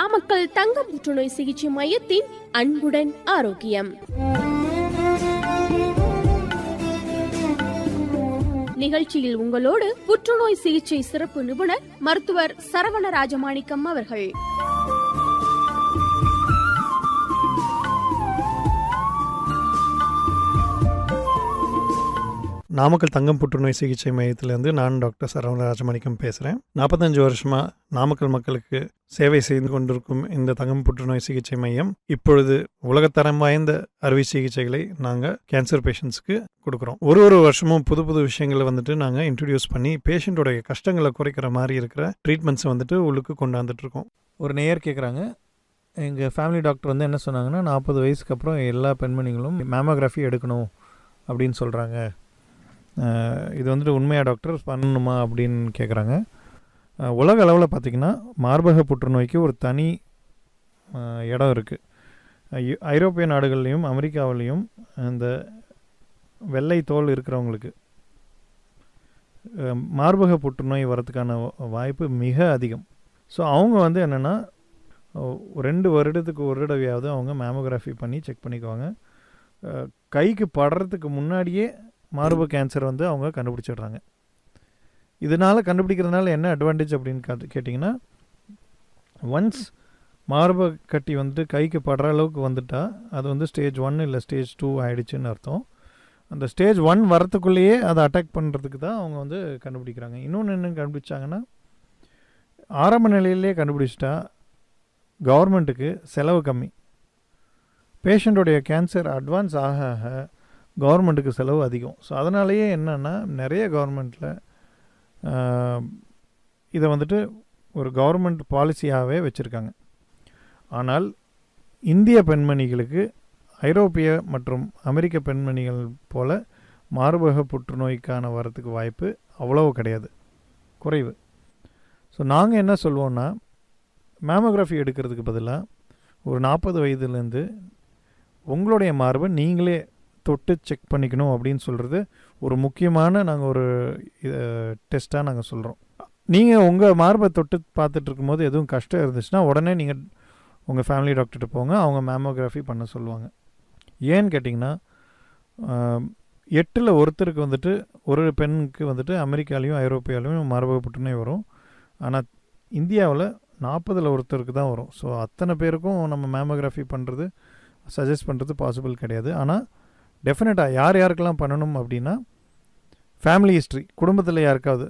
நாமக்கல் தங்க புற்றுநோய் சிகிச்சை மையத்தின் அன்புடன் ஆரோக்கியம் நிகழ்ச்சியில் உங்களோடு புற்றுநோய் சிகிச்சை சிறப்பு நிபுணர் மருத்துவர் சரவண ராஜமாணிக்கம் அவர்கள் நாமக்கல் தங்கம் புற்றுநோய் சிகிச்சை மையத்திலேருந்து நான் டாக்டர் சரவண ராஜமாணிக்கம் பேசுகிறேன் நாற்பத்தஞ்சு வருஷமாக நாமக்கல் மக்களுக்கு சேவை செய்து கொண்டிருக்கும் இந்த தங்கம் புற்றுநோய் சிகிச்சை மையம் இப்பொழுது உலகத்தரம் வாய்ந்த அறுவை சிகிச்சைகளை நாங்கள் கேன்சர் பேஷண்ட்ஸ்க்கு கொடுக்குறோம் ஒரு ஒரு வருஷமும் புது புது விஷயங்களை வந்துட்டு நாங்கள் இன்ட்ரடியூஸ் பண்ணி பேஷண்ட்டோடைய கஷ்டங்களை குறைக்கிற மாதிரி இருக்கிற ட்ரீட்மெண்ட்ஸை வந்துட்டு உள்ளுக்கு கொண்டாந்துட்டு இருக்கோம் ஒரு நேயர் கேட்குறாங்க எங்கள் ஃபேமிலி டாக்டர் வந்து என்ன சொன்னாங்கன்னா நாற்பது வயசுக்கு அப்புறம் எல்லா பெண்மணிகளும் மேமோகிராஃபி எடுக்கணும் அப்படின்னு சொல்கிறாங்க இது வந்துட்டு உண்மையா டாக்டர் பண்ணணுமா அப்படின்னு கேட்குறாங்க அஹ், உலக அளவில் பார்த்திங்கன்னா மார்பக புற்றுநோய்க்கு ஒரு தனி அஹ், இடம் இருக்குது ஐரோப்பிய நாடுகள்லேயும் அமெரிக்காவிலையும் இந்த வெள்ளை தோல் இருக்கிறவங்களுக்கு அஹ், மார்பக புற்றுநோய் வரதுக்கான வா- வாய்ப்பு மிக அதிகம் ஸோ அவங்க வந்து என்னென்னா ரெண்டு வருடத்துக்கு ஒரு தடவையாவது அவங்க மேமோகிராஃபி பண்ணி செக் பண்ணிக்குவாங்க அஹ், கைக்கு படுறதுக்கு முன்னாடியே மார்பு கேன்சர் வந்து அவங்க கண்டுபிடிச்சிடுறாங்க இதனால் கண்டுபிடிக்கிறதுனால என்ன அட்வான்டேஜ் அப்படின்னு காட்டு கேட்டிங்கன்னா ஒன்ஸ் மார்பு கட்டி வந்துட்டு கைக்கு படுற அளவுக்கு வந்துட்டா அது வந்து ஸ்டேஜ் ஒன் இல்லை ஸ்டேஜ் டூ ஆயிடுச்சுன்னு அர்த்தம் அந்த ஸ்டேஜ் ஒன் வரத்துக்குள்ளேயே அதை அட்டாக் பண்ணுறதுக்கு தான் அவங்க வந்து கண்டுபிடிக்கிறாங்க இன்னொன்று என்ன கண்டுபிடிச்சாங்கன்னா ஆரம்ப நிலையிலே கண்டுபிடிச்சிட்டா கவர்மெண்ட்டுக்கு செலவு கம்மி பேஷண்ட்டுடைய கேன்சர் அட்வான்ஸ் ஆக ஆக கவர்மெண்ட்டுக்கு செலவு அதிகம் ஸோ அதனாலேயே என்னென்னா நிறைய கவர்மெண்ட்டில் இதை வந்துட்டு ஒரு கவர்மெண்ட் பாலிசியாகவே வச்சுருக்காங்க ஆனால் இந்திய பெண்மணிகளுக்கு ஐரோப்பிய மற்றும் அமெரிக்க பெண்மணிகள் போல மார்பக புற்றுநோய்க்கான வரத்துக்கு வாய்ப்பு அவ்வளவு கிடையாது குறைவு ஸோ நாங்கள் என்ன சொல்லுவோன்னா மேமோகிராஃபி எடுக்கிறதுக்கு பதிலாக ஒரு நாற்பது வயதுலேருந்து உங்களுடைய மார்பை நீங்களே தொட்டு செக் பண்ணிக்கணும் அப்படின்னு சொல்கிறது ஒரு முக்கியமான நாங்கள் ஒரு டெஸ்ட்டாக நாங்கள் சொல்கிறோம் நீங்கள் உங்கள் மார்பை தொட்டு பார்த்துட்டு இருக்கும்போது எதுவும் கஷ்டம் இருந்துச்சுன்னா உடனே நீங்கள் உங்கள் ஃபேமிலி டாக்டர்கிட்ட போங்க அவங்க மேமோகிராஃபி பண்ண சொல்லுவாங்க ஏன்னு கேட்டிங்கன்னா எட்டில் ஒருத்தருக்கு வந்துட்டு ஒரு பெண்ணுக்கு வந்துட்டு அமெரிக்காலையும் ஐரோப்பியாலையும் மார்பக புற்றுநோய் வரும் ஆனால் இந்தியாவில் நாற்பதில் ஒருத்தருக்கு தான் வரும் ஸோ அத்தனை பேருக்கும் நம்ம மேமோகிராஃபி பண்ணுறது சஜஸ்ட் பண்ணுறது பாசிபிள் கிடையாது ஆனால் டெஃபினட்டாக யார் யாருக்கெல்லாம் பண்ணணும் அப்படின்னா ஃபேமிலி ஹிஸ்ட்ரி குடும்பத்தில் யாருக்காவது